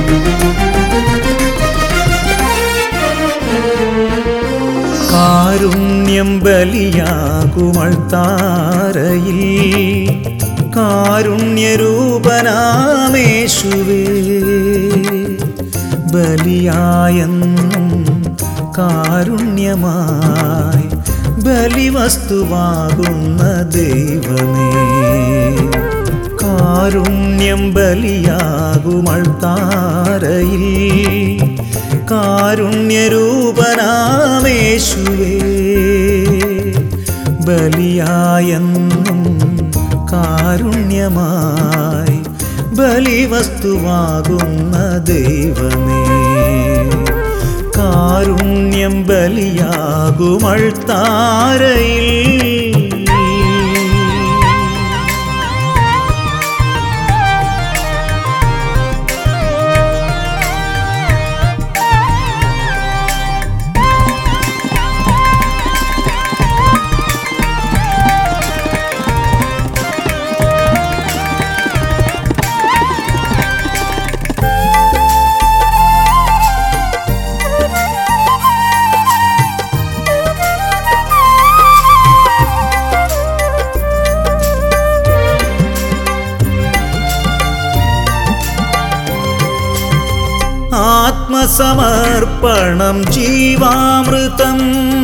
കാരുണ്യം ബലിയാകുമൾത്താരയിൽ കാരുണ്യരൂപനാമേശുവേ ബലിയായെന്നും കാരുണ്യമായി ബലിവസ്തുവാകുന്ന ദൈവമേ കാരുണ്യം ബലിയാകുമൾത്താരയിൽ കാരുണ്യരൂപനാമേശുവേ ബലിയായെന്നും കാരുണ്യമായി ബലിവസ്തുവാകുന്ന ദൈവമേ കാരുണ്യം ബലിയാകുമൾത്താരയിൽ ആത്മസമർപ്പണം ജീവാമൃതം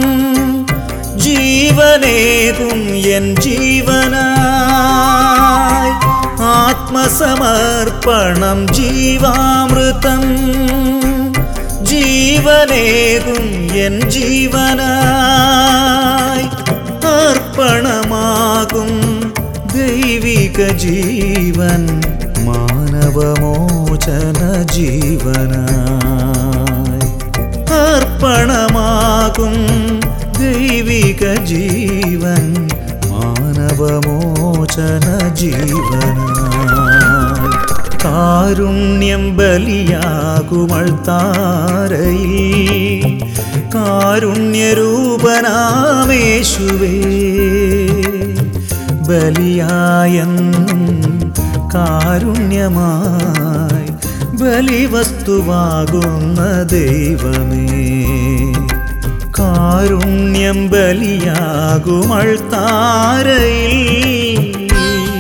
ജീവനേകും എൻ ജീവനായി ആത്മസമർപ്പണം ജീവാമൃതം ജീവനേകും എൻ ജീവനായി അർപ്പണമാകും ദൈവിക ജീവൻ മാനവമോചന ജീവനായി അർപ്പണമാകും ദൈവിക ജീവൻ മാനവമോചന ജീവനായി കാരുണ്യം ബലിയാകുമൾത്താരയിൽ കാരുണ്യരൂപനാമേശുവേ ബലിയായെന്നും കാരുണ്യമായി ബലിവസ്തുവാകുന്ന ദൈവമേ കാരുണ്യം ബലിയാകുമൾത്താരയിൽ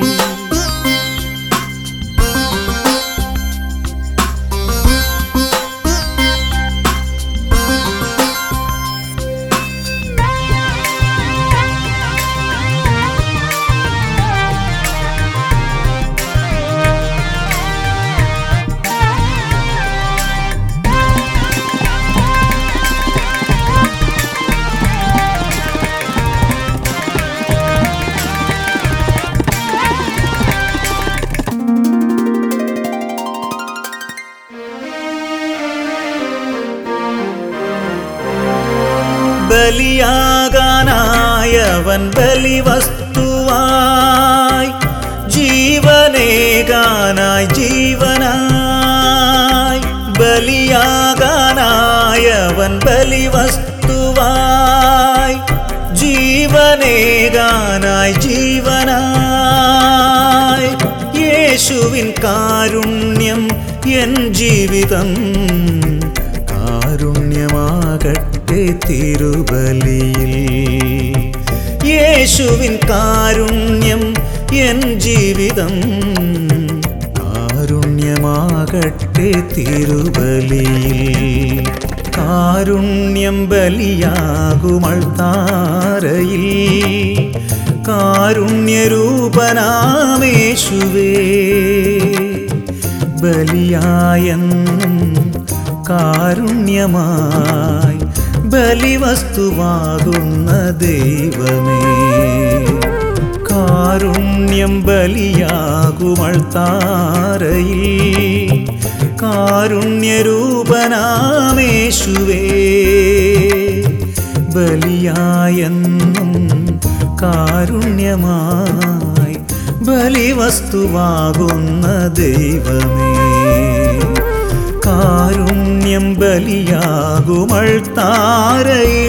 ബലിയാകാനായവൻ ബലിവസ്തുവായി ജീവനേകാനായി ജീവനായി ബലിയാകാനായവൻ ബലിവസ്തുവായി ജീവനേകാനായി ജീവനായി യേശുവിൻ കാരുണ്യം എൻ ജീവിതം കാരുണ്യമാകട്ടെ തിരുബലിയിൽ യേശുവിൻ കാരുണ്യം എൻ ജീവിതം കാരുണ്യമാകട്ടെ തിരുബലിയിൽ കാരുണ്യം ബലിയാകുമൾത്താരയിൽ കാരുണ്യരൂപനാമേശുവേ ബലിയായെന്നും കാരുണ്യമായി ബലിവസ്തുവാകുന്ന ദൈവമേ കാരുണ്യം ബലിയാകുമൾത്താരയിൽ കാരുണ്യരൂപനാമേശുവേ ബലിയായെന്നും കാരുണ്യമായി ബലിവസ്തുവാകുന്ന ദൈവമേ കാരുണ്യം ബലിയാകുമൾത്താരയിൽ